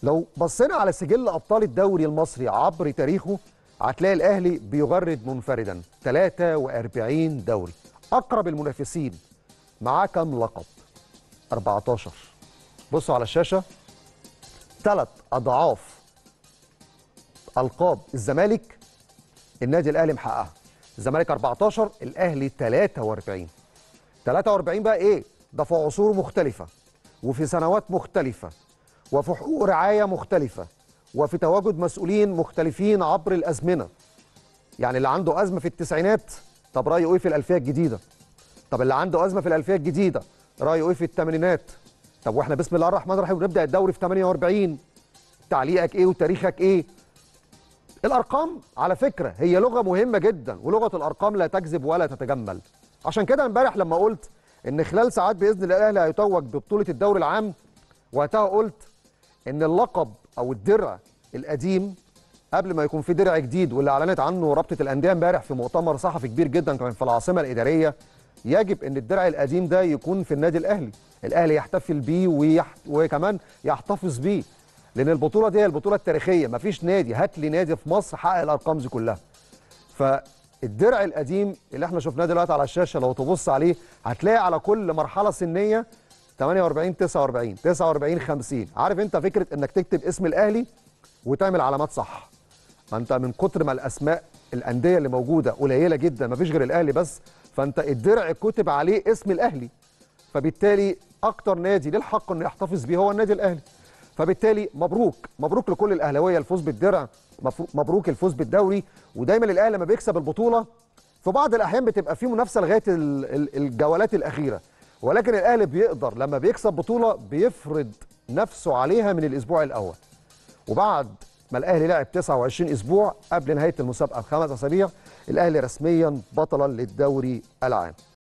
لو بصينا على سجل ابطال الدوري المصري عبر تاريخه هتلاقي الاهلي بيغرد منفردا 43 دوري اقرب المنافسين معاه كام لقب 14 بصوا على الشاشه ثلاث اضعاف القاب الزمالك النادي الاهلي محققها الزمالك 14 الاهلي 43 43 بقى ايه ده في عصور مختلفه وفي سنوات مختلفه وفي حقوق رعايه مختلفه وفي تواجد مسؤولين مختلفين عبر الازمنه يعني اللي عنده ازمه في التسعينات طب رايه ايه في الالفيه الجديده طب اللي عنده ازمه في الالفيه الجديده رايه ايه في الثمانينات طب واحنا بسم الله الرحمن الرحيم نبدا الدوري في 48 تعليقك ايه وتاريخك ايه الارقام على فكره هي لغه مهمه جدا ولغه الارقام لا تكذب ولا تتجمل عشان كده امبارح لما قلت ان خلال ساعات باذن الله الاهلي هيتوج ببطوله الدوري العام وقتها قلت ان اللقب او الدرع القديم قبل ما يكون في درع جديد واللي اعلنت عنه رابطه الانديه امبارح في مؤتمر صحفي كبير جدا كان في العاصمه الاداريه يجب ان الدرع القديم ده يكون في النادي الاهلي الاهلي يحتفل بيه ويح... وكمان يحتفظ بيه لان البطوله دي هي البطوله التاريخيه مفيش نادي هات لي نادي في مصر حقق الارقام دي كلها فالدرع القديم اللي احنا شفناه دلوقتي على الشاشه لو تبص عليه هتلاقي على كل مرحله سنيه 48 49 49 50 عارف انت فكره انك تكتب اسم الاهلي وتعمل علامات صح ما انت من كتر ما الاسماء الانديه اللي موجوده قليله جدا مفيش غير الاهلي بس فانت الدرع كتب عليه اسم الاهلي فبالتالي اكتر نادي ليه الحق انه يحتفظ بيه هو النادي الاهلي فبالتالي مبروك مبروك لكل الاهلاويه الفوز بالدرع مبروك الفوز بالدوري ودايما الاهلي لما بيكسب البطوله في بعض الاحيان بتبقى في منافسه لغايه الجولات الاخيره ولكن الاهلي بيقدر لما بيكسب بطوله بيفرض نفسه عليها من الاسبوع الاول وبعد ما الاهلي لعب 29 اسبوع قبل نهايه المسابقه بخمس اسابيع الاهلي رسميا بطلا للدوري العام